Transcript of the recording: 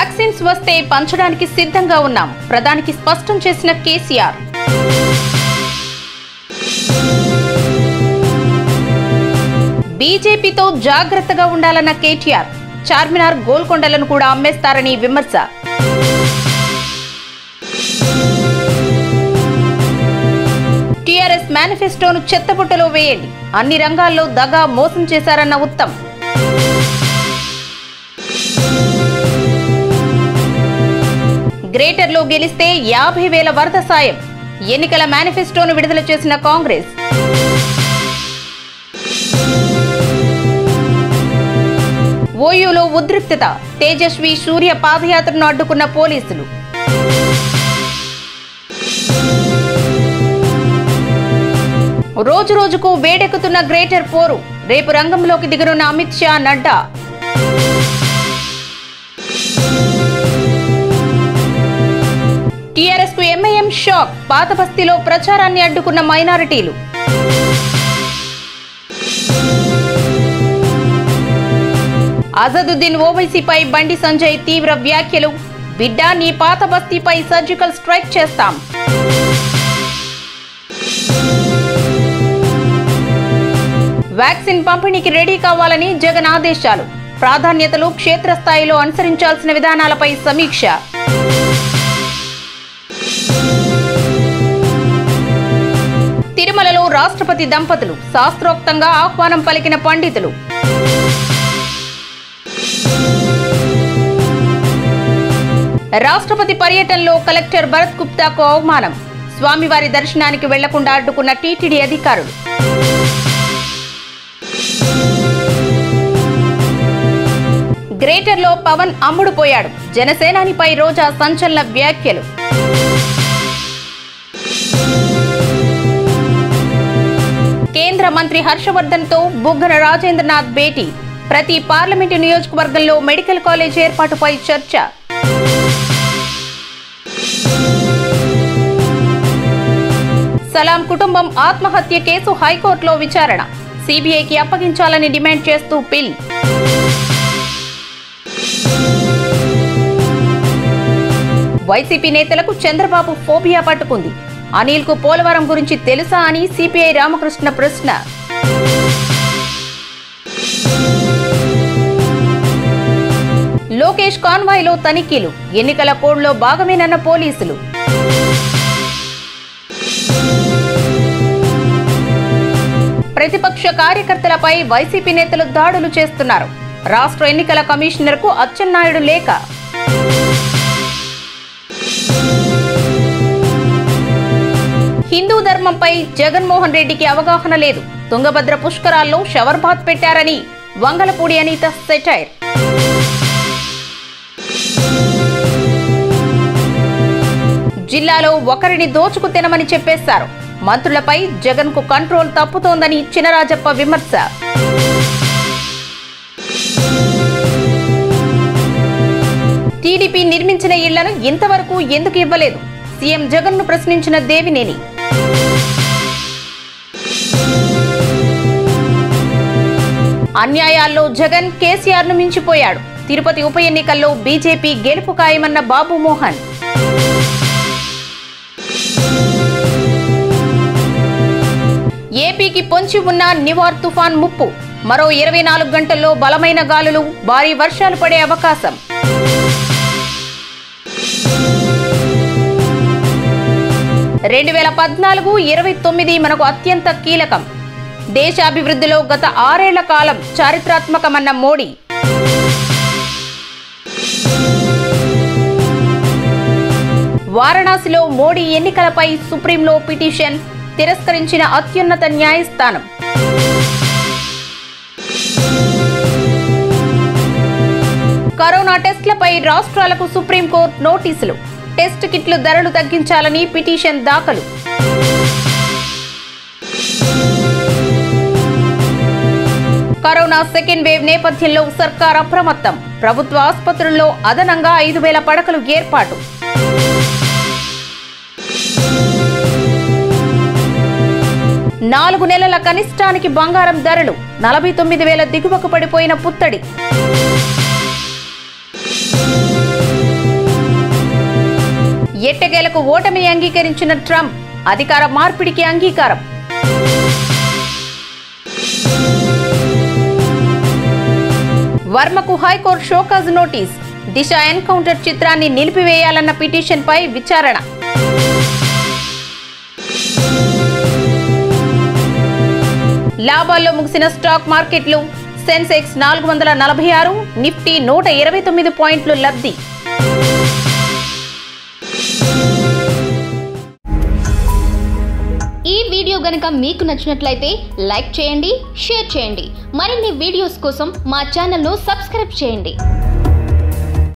vaccines వస్తే పంచడానికి సిద్ధంగా ఉన్నాం ప్రధానికి స్పష్టం చేసిన కేసీఆర్ బీజేపీతో జాగ్రత్తగా ఉండాలన్న కేటీఆర్ చార్మినార్ గోల్కొండలను కూడా అమ్మేస్తారని విమర్శ టీఆర్ఎస్ మేనిఫెస్టోను చెత్తబుట్టలో వేయండి అన్ని రంగాల్లో దగా మోసం చేశారన్న ఉత్తమ్ గ్రేటర్లో గెలిస్తే యాభై వేల వరద సాయం ఎన్నికల మేనిఫెస్టోను విడుదల చేసిన కాంగ్రెస్ ఓయూలో ఉద్రిక్తత తేజస్వి సూర్య పాదయాత్రను అడ్డుకున్న పోలీసులు రోజు రోజుకు వేడెక్కుతున్న గ్రేటర్ పోరు రేపు రంగంలోకి దిగనున్న అమిత్ షా నడ్డా టీఆర్ఎస్ కు ఎంఐఎం షాక్ పాత బస్తీలో ప్రచారాన్ని అడ్డుకున్న మైనారిటీలు అజదుద్దీన్ ఓవైసీపై బండి సంజయ్ తీవ్ర వ్యాఖ్యలు బిడ్డ నీ పాత బస్తీపై సర్జికల్ స్ట్రైక్ చేస్తాం వ్యాక్సిన్ పంపిణీకి రెడీ కావాలని జగన్ ఆదేశాలు ప్రాధాన్యతలు క్షేత్రస్థాయిలో అనుసరించాల్సిన విధానాలపై సమీక్ష తిరుమలలో రాష్ట్రపతి దంపతులు శాస్త్రోక్తంగా ఆహ్వానం పలికిన పండితులు రాష్ట్రపతి పర్యటనలో కలెక్టర్ భరత్ గుప్తాకు అవమానం స్వామివారి దర్శనానికి వెళ్లకుండా అడ్డుకున్న టీటీడీ అధికారులు గ్రేటర్లో పవన్ అమ్ముడుపోయాడు జనసేనానిపై రోజా సంచలన వ్యాఖ్యలు కేంద్ర మంత్రి హర్షవర్ధన్ తో బుగ్గన రాజేంద్రనాథ్ భేటీ ప్రతి పార్లమెంటు నియోజకవర్గంలో మెడికల్ కాలేజ్ ఏర్పాటుపై చర్చ సలాం కుటుంబం ఆత్మహత్య కేసు హైకోర్టులో విచారణ సిబిఐకి అప్పగించాలని డిమాండ్ చేస్తూ పిల్ వైసీపీ నేతలకు చంద్రబాబు ఫోబియా పట్టుకుంది అనిల్ కు పోలవరం గురించి తెలుసా అని సిపిఐ రామకృష్ణ ప్రశ్న లోకేష్ కాన్వాయ్లో తనిఖీలు ఎన్నికల కోడ్లో భాగమేనన్న పోలీసులు ప్రతిపక్ష కార్యకర్తలపై వైసీపీ నేతలు దాడులు చేస్తున్నారు రాష్ట్ర ఎన్నికల కమిషనర్కు అచ్చెన్నాయుడు లేఖ హిందూ ధర్మంపై జగన్మోహన్ రెడ్డికి అవగాహన లేదు తుంగభద్ర పుష్కరాల్లో షవర్ బాత్ పెట్టారని వంగలపూడి అనిత సెటైర్ జిల్లాలో ఒకరిని దోచుకు తినమని చెప్పేశారు మంత్రులపై జగన్ కు కంట్రోల్ తప్పుతోందని చినరాజప్ప విమర్శ టీడీపీ నిర్మించిన ఇళ్లను ఇంతవరకు ఎందుకు ఇవ్వలేదు సీఎం జగన్ ను ప్రశ్నించిన దేవినేని అన్యాయాల్లో జగన్ కేసీఆర్ ను మించిపోయాడు తిరుపతి ఉప ఎన్నికల్లో బీజేపీ గెలుపు ఖాయమన్న బాబు మోహన్ ఏపీకి పొంచి ఉన్న నివార్ తుఫాన్ ముప్పు మరో ఇరవై నాలుగు గంటల్లో బలమైన గాలులు భారీ వర్షాలు పడే అవకాశం రెండు వేల పద్నాలుగు ఇరవై తొమ్మిది మనకు అత్యంత కీలకం దేశాభివృద్ధిలో గత ఆరేళ్ల కాలం చారిత్రాత్మకమన్న మోడీ వారణాసిలో మోడీ ఎన్నికలపై సుప్రీంలో పిటిషన్ తిరస్కరించిన అత్యున్నత న్యాయస్థానం కరోనా టెస్ట్లపై రాష్ట్రాలకు సుప్రీంకోర్టు నోటీసులు టెస్ట్ కిట్లు ధరలు తగ్గించాలని పిటిషన్ దాఖలు కరోనా సెకండ్ వేవ్ నేపథ్యంలో సర్కార్ అప్రమత్తం ప్రభుత్వ ఆసుపత్రుల్లో అదనంగా ఐదు వేల పడకలు ఏర్పాటు నాలుగు నెలల కనిష్టానికి బంగారం ధరలు నలభై తొమ్మిది వేల దిగువకు పడిపోయిన పుత్తడి ఎట్టకేలకు ఓటమి అంగీకరించిన ట్రంప్ అధికార మార్పిడికి అంగీకారం వర్మకు high court show cause notice Disha encounter చిత్రాన్ని నిలిపివేయాలన్న పిటిషన్పై విచారణ లాభాల్లో ముగిసిన స్టాక్ మార్కెట్లు సెన్సెక్స్ నాలుగు వందల నలభై ఆరు నిఫ్టీ నూట ఇరవై తొమ్మిది పాయింట్లు లబ్ధి ఈ వీడియో గనుక మీకు నచ్చినట్లయితే లైక్ చేయండి షేర్ చేయండి మరిన్ని వీడియోస్ కోసం మా ఛానల్ను సబ్స్క్రైబ్ చేయండి